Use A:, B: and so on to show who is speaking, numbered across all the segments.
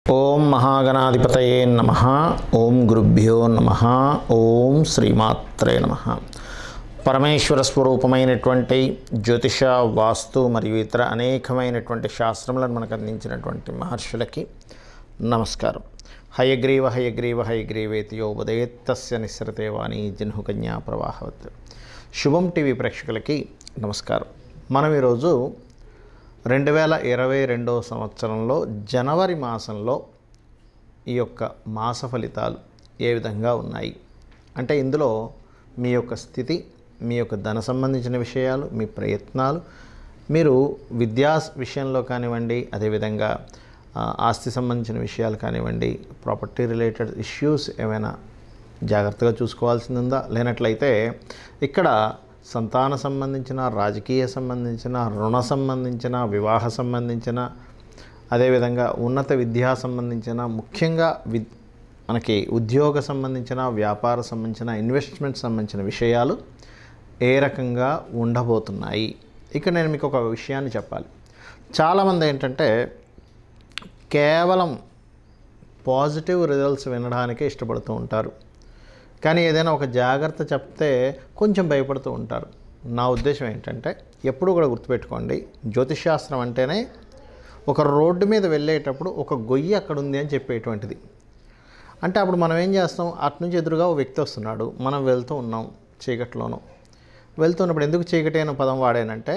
A: ఓం మహాగణాధిపతయే నమ ఓం గురుభ్యో నమ ఓం శ్రీమాత్రే నమ పరమేశ్వర స్వరూపమైనటువంటి జ్యోతిష వాస్తు మరియు ఇతర అనేకమైనటువంటి శాస్త్రములను మనకు అందించినటువంటి మహర్షులకి నమస్కారం హయగ్రీవ హయగ్రీవ హయగ్రీవేతి యోపదేత్తస్య నిస్సరతే వాణి జన్హుకన్యా ప్రవాహవత్ శుభం టీవీ ప్రేక్షకులకి నమస్కారం మనం ఈరోజు రెండు వేల ఇరవై రెండవ సంవత్సరంలో జనవరి మాసంలో ఈ యొక్క మాస ఫలితాలు ఏ విధంగా ఉన్నాయి అంటే ఇందులో మీ యొక్క స్థితి మీ యొక్క ధన సంబంధించిన విషయాలు మీ ప్రయత్నాలు మీరు విద్యా విషయంలో కానివ్వండి అదేవిధంగా ఆ, ఆస్తి సంబంధించిన విషయాలు కానివ్వండి ప్రాపర్టీ రిలేటెడ్ ఇష్యూస్ ఏమైనా జాగ్రత్తగా చూసుకోవాల్సింది ఉందా లేనట్లయితే ఇక్కడ సంతాన సంబంధించిన రాజకీయ సంబంధించిన రుణ సంబంధించిన వివాహ సంబంధించిన అదేవిధంగా ఉన్నత విద్యా సంబంధించిన ముఖ్యంగా వి మనకి ఉద్యోగ సంబంధించిన వ్యాపార సంబంధించిన ఇన్వెస్ట్మెంట్ సంబంధించిన విషయాలు ఏ రకంగా ఉండబోతున్నాయి ఇక్కడ నేను మీకు ఒక విషయాన్ని చెప్పాలి చాలామంది ఏంటంటే కేవలం పాజిటివ్ రిజల్ట్స్ వినడానికే ఇష్టపడుతూ ఉంటారు కానీ ఏదైనా ఒక జాగ్రత్త చెప్తే కొంచెం భయపడుతూ ఉంటారు నా ఉద్దేశం ఏంటంటే ఎప్పుడు కూడా గుర్తుపెట్టుకోండి జ్యోతిషాస్త్రం అంటేనే ఒక రోడ్డు మీద వెళ్ళేటప్పుడు ఒక గొయ్యి అక్కడ ఉంది అని చెప్పేటువంటిది అంటే అప్పుడు మనం ఏం చేస్తాం అటు నుంచి ఎదురుగా ఒక వ్యక్తి వస్తున్నాడు మనం వెళ్తూ ఉన్నాం చీకట్లోనూ వెళ్తున్నప్పుడు ఎందుకు చీకటి అనే పదం వాడానంటే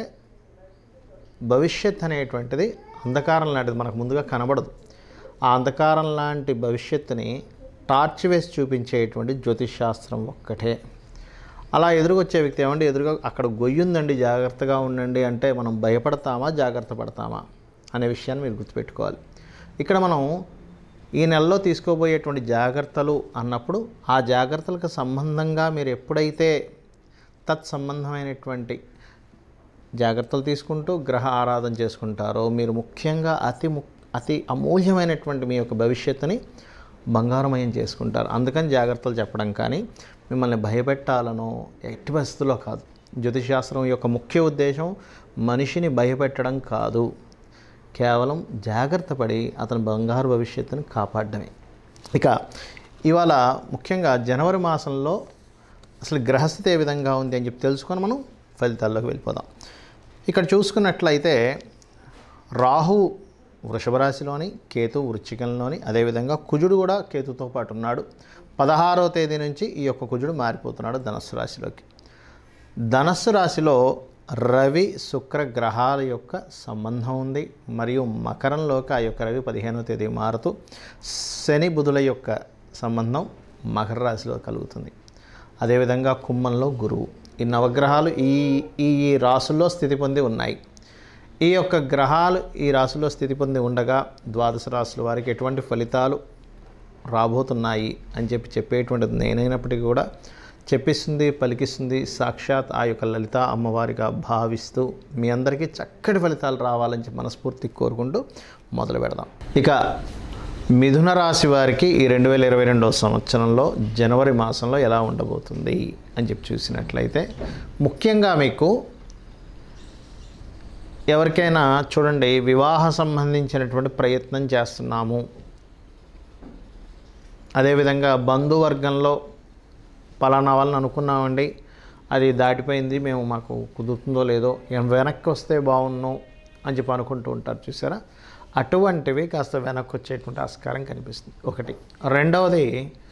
A: భవిష్యత్ అనేటువంటిది అంధకారం లాంటిది మనకు ముందుగా కనబడదు ఆ అంధకారం లాంటి భవిష్యత్తుని టార్చ్ వేసి చూపించేటువంటి జ్యోతిష్ శాస్త్రం ఒక్కటే అలా ఎదురుకొచ్చే వ్యక్తి ఏమండి ఎదురుగా అక్కడ గొయ్యి ఉందండి జాగ్రత్తగా ఉండండి అంటే మనం భయపడతామా జాగ్రత్త పడతామా అనే విషయాన్ని మీరు గుర్తుపెట్టుకోవాలి ఇక్కడ మనం ఈ నెలలో తీసుకోబోయేటువంటి జాగ్రత్తలు అన్నప్పుడు ఆ జాగ్రత్తలకు సంబంధంగా మీరు ఎప్పుడైతే తత్సంబంధమైనటువంటి జాగ్రత్తలు తీసుకుంటూ గ్రహ ఆరాధన చేసుకుంటారో మీరు ముఖ్యంగా అతి ము అతి అమూల్యమైనటువంటి మీ యొక్క భవిష్యత్తుని బంగారమయం చేసుకుంటారు అందుకని జాగ్రత్తలు చెప్పడం కానీ మిమ్మల్ని భయపెట్టాలనో ఎట్టి పరిస్థితుల్లో కాదు జ్యోతిశాస్త్రం యొక్క ముఖ్య ఉద్దేశం మనిషిని భయపెట్టడం కాదు కేవలం జాగ్రత్త పడి అతని బంగారు భవిష్యత్తుని కాపాడడమే ఇక ఇవాళ ముఖ్యంగా జనవరి మాసంలో అసలు గ్రహస్థితి ఏ విధంగా ఉంది అని చెప్పి తెలుసుకొని మనం ఫలితాల్లోకి వెళ్ళిపోదాం ఇక్కడ చూసుకున్నట్లయితే రాహు వృషభ రాశిలోని కేతు వృచ్చికంలోని అదేవిధంగా కుజుడు కూడా కేతుతో పాటు ఉన్నాడు పదహారవ తేదీ నుంచి ఈ యొక్క కుజుడు మారిపోతున్నాడు ధనస్సు రాశిలోకి ధనస్సు రాశిలో రవి శుక్ర గ్రహాల యొక్క సంబంధం ఉంది మరియు మకరంలోకి ఆ యొక్క రవి పదిహేనవ తేదీ మారుతూ శని బుధుల యొక్క సంబంధం మకర రాశిలో కలుగుతుంది అదేవిధంగా కుంభంలో గురువు ఈ నవగ్రహాలు ఈ ఈ ఈ రాసుల్లో స్థితి పొంది ఉన్నాయి ఈ యొక్క గ్రహాలు ఈ రాశిలో స్థితి పొంది ఉండగా ద్వాదశ రాశుల వారికి ఎటువంటి ఫలితాలు రాబోతున్నాయి అని చెప్పి చెప్పేటువంటిది నేనైనప్పటికీ కూడా చెప్పిస్తుంది పలికిస్తుంది సాక్షాత్ ఆ యొక్క లలిత అమ్మవారిగా భావిస్తూ మీ అందరికీ చక్కటి ఫలితాలు రావాలని చెప్పి మనస్ఫూర్తి కోరుకుంటూ మొదలు పెడదాం ఇక మిథున రాశి వారికి ఈ రెండు వేల ఇరవై రెండవ సంవత్సరంలో జనవరి మాసంలో ఎలా ఉండబోతుంది అని చెప్పి చూసినట్లయితే ముఖ్యంగా మీకు ఎవరికైనా చూడండి వివాహ సంబంధించినటువంటి ప్రయత్నం చేస్తున్నాము అదేవిధంగా బంధువర్గంలో పలానా వాళ్ళని అనుకున్నామండి అది దాటిపోయింది మేము మాకు కుదురుతుందో లేదో ఏం వెనక్కి వస్తే బాగున్నాం అని చెప్పి అనుకుంటూ ఉంటారు చూసారా అటువంటివి కాస్త వెనక్కి వచ్చేటువంటి ఆస్కారం కనిపిస్తుంది ఒకటి రెండవది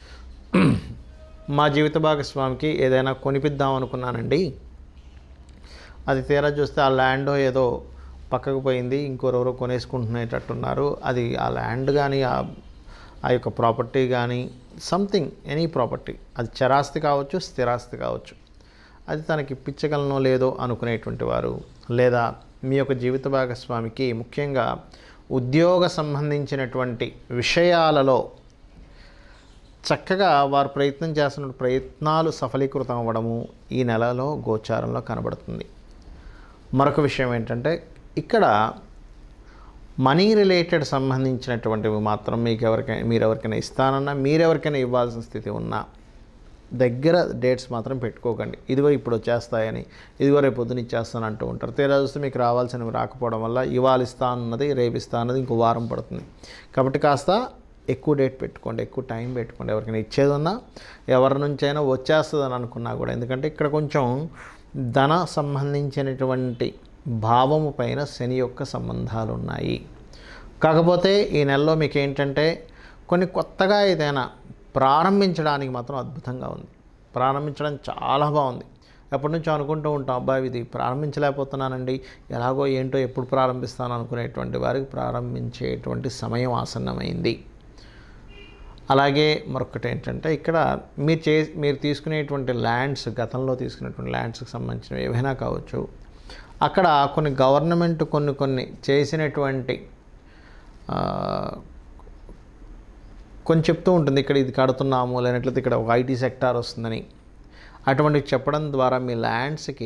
A: మా జీవిత భాగస్వామికి ఏదైనా కొనిపిద్దాం అనుకున్నానండి అది తీరా చూస్తే ఆ ల్యాండ్ ఏదో పక్కకు పోయింది ఇంకొరెవరో కొనేసుకుంటునేటట్టున్నారు అది ఆ ల్యాండ్ కానీ ఆ ఆ యొక్క ప్రాపర్టీ కానీ సంథింగ్ ఎనీ ప్రాపర్టీ అది చరాస్తి కావచ్చు స్థిరాస్తి కావచ్చు అది తనకి ఇప్పించగలనో లేదో అనుకునేటువంటి వారు లేదా మీ యొక్క జీవిత భాగస్వామికి ముఖ్యంగా ఉద్యోగ సంబంధించినటువంటి విషయాలలో చక్కగా వారు ప్రయత్నం చేస్తున్న ప్రయత్నాలు సఫలీకృతం అవ్వడము ఈ నెలలో గోచారంలో కనబడుతుంది మరొక విషయం ఏంటంటే ఇక్కడ మనీ రిలేటెడ్ సంబంధించినటువంటివి మాత్రం మీకు ఎవరికైనా మీరు ఎవరికైనా ఇస్తానన్నా మీరెవరికైనా ఇవ్వాల్సిన స్థితి ఉన్నా దగ్గర డేట్స్ మాత్రం పెట్టుకోకండి ఇదిగో ఇప్పుడు వచ్చేస్తాయని ఇదిగో రేపు పొద్దున ఇచ్చేస్తాను అంటూ ఉంటారు తీరా చూస్తే మీకు రావాల్సినవి రాకపోవడం వల్ల ఇవాళ ఇస్తా అన్నది రేపు ఇస్తా అన్నది ఇంకో వారం పడుతుంది కాబట్టి కాస్త ఎక్కువ డేట్ పెట్టుకోండి ఎక్కువ టైం పెట్టుకోండి ఎవరికైనా ఇచ్చేది ఉన్నా ఎవరి నుంచైనా వచ్చేస్తుందని అనుకున్నా కూడా ఎందుకంటే ఇక్కడ కొంచెం ధన సంబంధించినటువంటి భావము పైన శని యొక్క సంబంధాలు ఉన్నాయి కాకపోతే ఈ నెలలో మీకు ఏంటంటే కొన్ని కొత్తగా ఏదైనా ప్రారంభించడానికి మాత్రం అద్భుతంగా ఉంది ప్రారంభించడం చాలా బాగుంది ఎప్పటి నుంచో అనుకుంటూ ఉంటాం అబ్బాయి ఇది ప్రారంభించలేకపోతున్నానండి ఎలాగో ఏంటో ఎప్పుడు ప్రారంభిస్తాను అనుకునేటువంటి వారికి ప్రారంభించేటువంటి సమయం ఆసన్నమైంది అలాగే మరొకటి ఏంటంటే ఇక్కడ మీరు చే మీరు తీసుకునేటువంటి ల్యాండ్స్ గతంలో తీసుకునేటువంటి ల్యాండ్స్కి సంబంధించినవి ఏవైనా కావచ్చు అక్కడ కొన్ని గవర్నమెంట్ కొన్ని కొన్ని చేసినటువంటి ఆ, కొన్ని చెప్తూ ఉంటుంది ఇక్కడ ఇది కడుతున్నాము లేనట్లయితే ఇక్కడ ఒక ఐటీ సెక్టార్ వస్తుందని అటువంటివి చెప్పడం ద్వారా మీ ల్యాండ్స్కి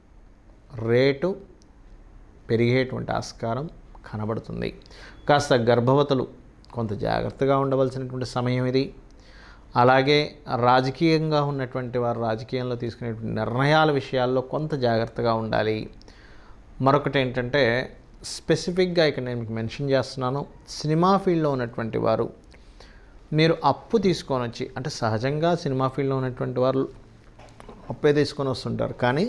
A: రేటు పెరిగేటువంటి ఆస్కారం కనబడుతుంది కాస్త గర్భవతులు కొంత జాగ్రత్తగా ఉండవలసినటువంటి సమయం ఇది అలాగే రాజకీయంగా ఉన్నటువంటి వారు రాజకీయంలో తీసుకునేటువంటి నిర్ణయాల విషయాల్లో కొంత జాగ్రత్తగా ఉండాలి మరొకటి ఏంటంటే స్పెసిఫిక్గా ఇక్కడ నేను మీకు మెన్షన్ చేస్తున్నాను సినిమా ఫీల్డ్లో ఉన్నటువంటి వారు మీరు అప్పు తీసుకొని వచ్చి అంటే సహజంగా సినిమా ఫీల్డ్లో ఉన్నటువంటి వారు అప్పే తీసుకొని వస్తుంటారు కానీ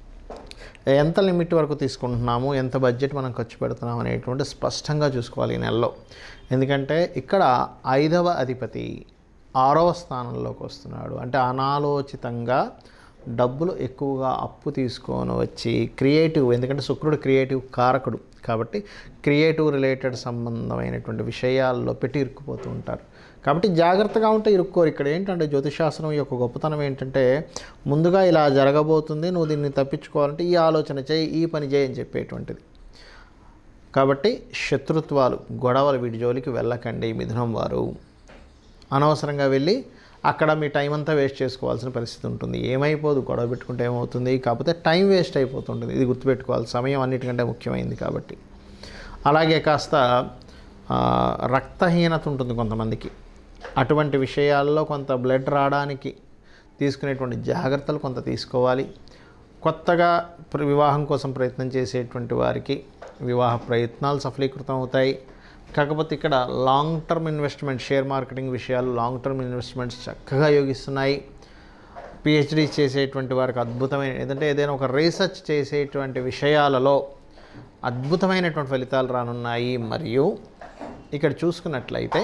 A: ఎంత లిమిట్ వరకు తీసుకుంటున్నాము ఎంత బడ్జెట్ మనం ఖర్చు పెడుతున్నాం అనేటువంటి స్పష్టంగా చూసుకోవాలి ఈ నెలలో ఎందుకంటే ఇక్కడ ఐదవ అధిపతి ఆరవ స్థానంలోకి వస్తున్నాడు అంటే అనాలోచితంగా డబ్బులు ఎక్కువగా అప్పు తీసుకొని వచ్చి క్రియేటివ్ ఎందుకంటే శుక్రుడు క్రియేటివ్ కారకుడు కాబట్టి క్రియేటివ్ రిలేటెడ్ సంబంధమైనటువంటి విషయాల్లో పెట్టి ఇరుక్కుపోతూ ఉంటారు కాబట్టి జాగ్రత్తగా ఉంటే ఇరుక్కోరు ఇక్కడ ఏంటంటే జ్యోతిశాస్త్రం యొక్క గొప్పతనం ఏంటంటే ముందుగా ఇలా జరగబోతుంది నువ్వు దీన్ని తప్పించుకోవాలంటే ఈ ఆలోచన చేయి ఈ పని చేయి అని చెప్పేటువంటిది కాబట్టి శత్రుత్వాలు గొడవలు వీటి జోలికి వెళ్ళకండి మిథునం వారు అనవసరంగా వెళ్ళి అక్కడ మీ టైం అంతా వేస్ట్ చేసుకోవాల్సిన పరిస్థితి ఉంటుంది ఏమైపోదు గొడవ పెట్టుకుంటే ఏమవుతుంది కాకపోతే టైం వేస్ట్ అయిపోతుంటుంది ఇది గుర్తుపెట్టుకోవాలి సమయం అన్నిటికంటే ముఖ్యమైనది కాబట్టి అలాగే కాస్త ఆ, రక్తహీనత ఉంటుంది కొంతమందికి అటువంటి విషయాల్లో కొంత బ్లడ్ రావడానికి తీసుకునేటువంటి జాగ్రత్తలు కొంత తీసుకోవాలి కొత్తగా ప్ర- వివాహం కోసం ప్రయత్నం చేసేటువంటి వారికి వివాహ ప్రయత్నాలు సఫలీకృతం అవుతాయి కాకపోతే ఇక్కడ long term investment share marketing విషయాలు లాంగ్ టర్మ్ ఇన్వెస్ట్మెంట్స్ చక్కగా యోగిస్తున్నాయి పిహెచ్డి చేసేటువంటి వారికి అద్భుతమైన ఏదంటే ఏదైనా ఒక రీసెర్చ్ చేసేటువంటి విషయాలలో అద్భుతమైనటువంటి ఫలితాలు రానున్నాయి మరియు ఇక్కడ చూసుకున్నట్లయితే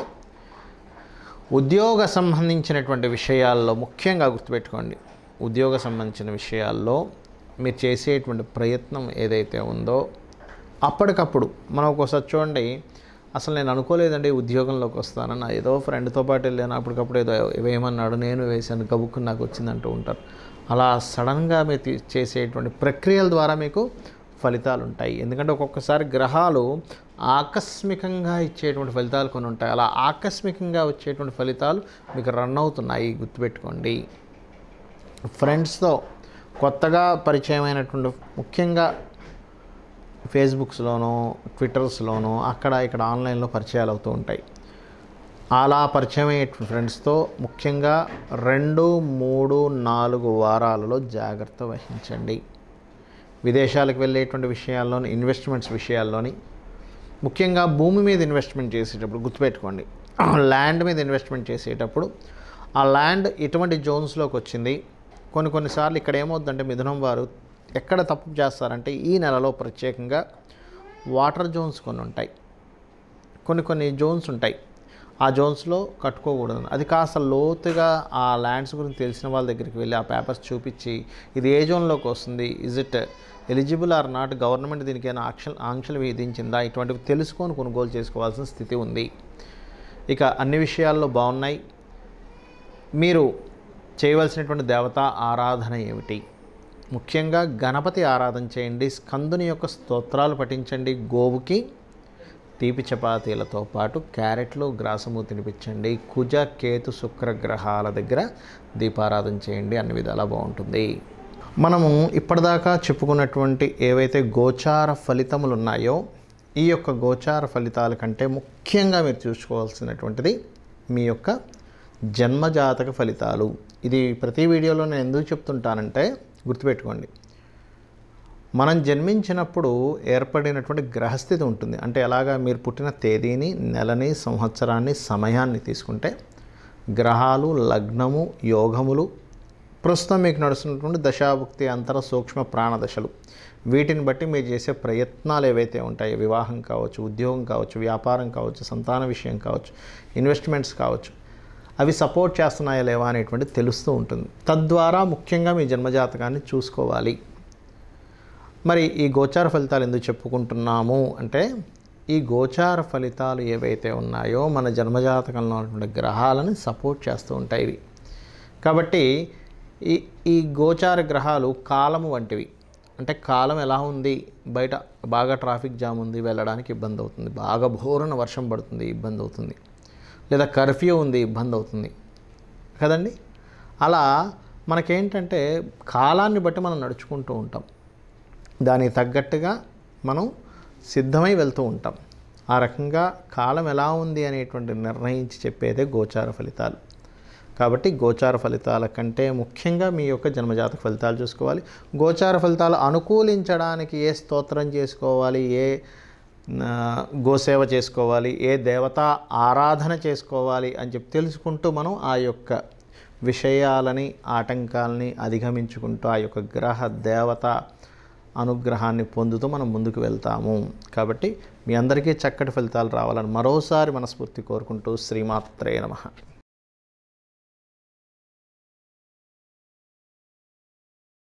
A: ఉద్యోగ సంబంధించినటువంటి విషయాల్లో ముఖ్యంగా గుర్తుపెట్టుకోండి ఉద్యోగ సంబంధించిన విషయాల్లో మీరు చేసేటువంటి ప్రయత్నం ఏదైతే ఉందో అప్పటికప్పుడు మనం ఒక్కోసారి చూడండి అసలు నేను అనుకోలేదండి ఉద్యోగంలోకి వస్తానని నా ఏదో ఫ్రెండ్తో పాటు వెళ్ళాను అప్పటికప్పుడు ఏదో వేయమన్నాడు నేను వేశాను గబుక్కుని నాకు వచ్చిందంటూ ఉంటారు అలా సడన్గా మీరు తీ- చేసేటువంటి ప్రక్రియల ద్వారా మీకు ఫలితాలు ఉంటాయి ఎందుకంటే ఒక్కొక్కసారి గ్రహాలు ఆకస్మికంగా ఇచ్చేటువంటి ఫలితాలు కొన్ని ఉంటాయి అలా ఆకస్మికంగా వచ్చేటువంటి ఫలితాలు మీకు రన్ అవుతున్నాయి గుర్తుపెట్టుకోండి ఫ్రెండ్స్తో కొత్తగా పరిచయమైనటువంటి ముఖ్యంగా ఫేస్బుక్స్లోనూ ట్విట్టర్స్లోనూ అక్కడ ఇక్కడ ఆన్లైన్లో పరిచయాలు అవుతూ ఉంటాయి అలా పరిచయం అయ్యేటువంటి ఫ్రెండ్స్తో ముఖ్యంగా రెండు మూడు నాలుగు వారాలలో జాగ్రత్త వహించండి విదేశాలకు వెళ్ళేటువంటి విషయాల్లోని ఇన్వెస్ట్మెంట్స్ విషయాల్లోని ముఖ్యంగా భూమి మీద ఇన్వెస్ట్మెంట్ చేసేటప్పుడు గుర్తుపెట్టుకోండి ల్యాండ్ మీద ఇన్వెస్ట్మెంట్ చేసేటప్పుడు ఆ ల్యాండ్ ఎటువంటి జోన్స్లోకి వచ్చింది కొన్ని కొన్నిసార్లు ఇక్కడ ఏమవుతుందంటే మిథునం వారు ఎక్కడ తప్పు చేస్తారంటే ఈ నెలలో ప్రత్యేకంగా వాటర్ జోన్స్ కొన్ని ఉంటాయి కొన్ని కొన్ని జోన్స్ ఉంటాయి ఆ జోన్స్లో కట్టుకోకూడదు అది కాస్త లోతుగా ఆ ల్యాండ్స్ గురించి తెలిసిన వాళ్ళ దగ్గరికి వెళ్ళి ఆ పేపర్స్ చూపించి ఇది ఏ జోన్లోకి వస్తుంది is it eligible or not government దీనికైనా ఆంక్షలు ఆంక్షలు విధించిందా ఇటువంటివి తెలుసుకొని కొనుగోలు చేసుకోవాల్సిన స్థితి ఉంది ఇక అన్ని విషయాల్లో బాగున్నాయి మీరు చేయవలసినటువంటి దేవతా ఆరాధన ఏమిటి ముఖ్యంగా గణపతి ఆరాధన చేయండి స్కందుని యొక్క స్తోత్రాలు పఠించండి గోవుకి తీపి చపాతీలతో పాటు క్యారెట్లు గ్రాసము తినిపించండి కుజ కేతు శుక్ర గ్రహాల దగ్గర దీపారాధన చేయండి అన్ని విధాలా బాగుంటుంది మనము ఇప్పటిదాకా చెప్పుకున్నటువంటి ఏవైతే గోచార ఫలితములు ఉన్నాయో ఈ యొక్క గోచార ఫలితాల కంటే ముఖ్యంగా మీరు చూసుకోవాల్సినటువంటిది మీ యొక్క జన్మజాతక ఫలితాలు ఇది ప్రతి వీడియోలో నేను ఎందుకు చెప్తుంటానంటే గుర్తుపెట్టుకోండి మనం జన్మించినప్పుడు ఏర్పడినటువంటి గ్రహస్థితి ఉంటుంది అంటే ఎలాగా మీరు పుట్టిన తేదీని నెలని సంవత్సరాన్ని సమయాన్ని తీసుకుంటే గ్రహాలు లగ్నము యోగములు ప్రస్తుతం మీకు నడుస్తున్నటువంటి దశాభుక్తి అంతర సూక్ష్మ ప్రాణదశలు వీటిని బట్టి మీరు చేసే ప్రయత్నాలు ఏవైతే ఉంటాయో వివాహం కావచ్చు ఉద్యోగం కావచ్చు వ్యాపారం కావచ్చు సంతాన విషయం కావచ్చు ఇన్వెస్ట్మెంట్స్ కావచ్చు అవి సపోర్ట్ చేస్తున్నాయా లేవా అనేటువంటి తెలుస్తూ ఉంటుంది తద్వారా ముఖ్యంగా మీ జన్మజాతకాన్ని చూసుకోవాలి మరి ఈ గోచార ఫలితాలు ఎందుకు చెప్పుకుంటున్నాము అంటే ఈ గోచార ఫలితాలు ఏవైతే ఉన్నాయో మన జన్మజాతకంలో ఉన్నటువంటి గ్రహాలను సపోర్ట్ చేస్తూ ఉంటాయి ఇవి కాబట్టి ఈ ఈ గోచార గ్రహాలు కాలము వంటివి అంటే కాలం ఎలా ఉంది బయట బాగా ట్రాఫిక్ జామ్ ఉంది వెళ్ళడానికి ఇబ్బంది అవుతుంది బాగా భోరున వర్షం పడుతుంది ఇబ్బంది అవుతుంది లేదా కర్ఫ్యూ ఉంది ఇబ్బంది అవుతుంది కదండి అలా మనకేంటంటే కాలాన్ని బట్టి మనం నడుచుకుంటూ ఉంటాం దానికి తగ్గట్టుగా మనం సిద్ధమై వెళ్తూ ఉంటాం ఆ రకంగా కాలం ఎలా ఉంది అనేటువంటి నిర్ణయించి చెప్పేదే గోచార ఫలితాలు కాబట్టి గోచార ఫలితాల కంటే ముఖ్యంగా మీ యొక్క జన్మజాతక ఫలితాలు చూసుకోవాలి గోచార ఫలితాలు అనుకూలించడానికి ఏ స్తోత్రం చేసుకోవాలి ఏ ఆ, గోసేవ చేసుకోవాలి ఏ దేవతా ఆరాధన చేసుకోవాలి అని చెప్పి తెలుసుకుంటూ మనం ఆ యొక్క విషయాలని ఆటంకాలని అధిగమించుకుంటూ ఆ యొక్క గ్రహ దేవత అనుగ్రహాన్ని పొందుతూ మనం ముందుకు వెళ్తాము కాబట్టి మీ అందరికీ చక్కటి ఫలితాలు రావాలని మరోసారి మనస్ఫూర్తి కోరుకుంటూ శ్రీమాత్రే నమః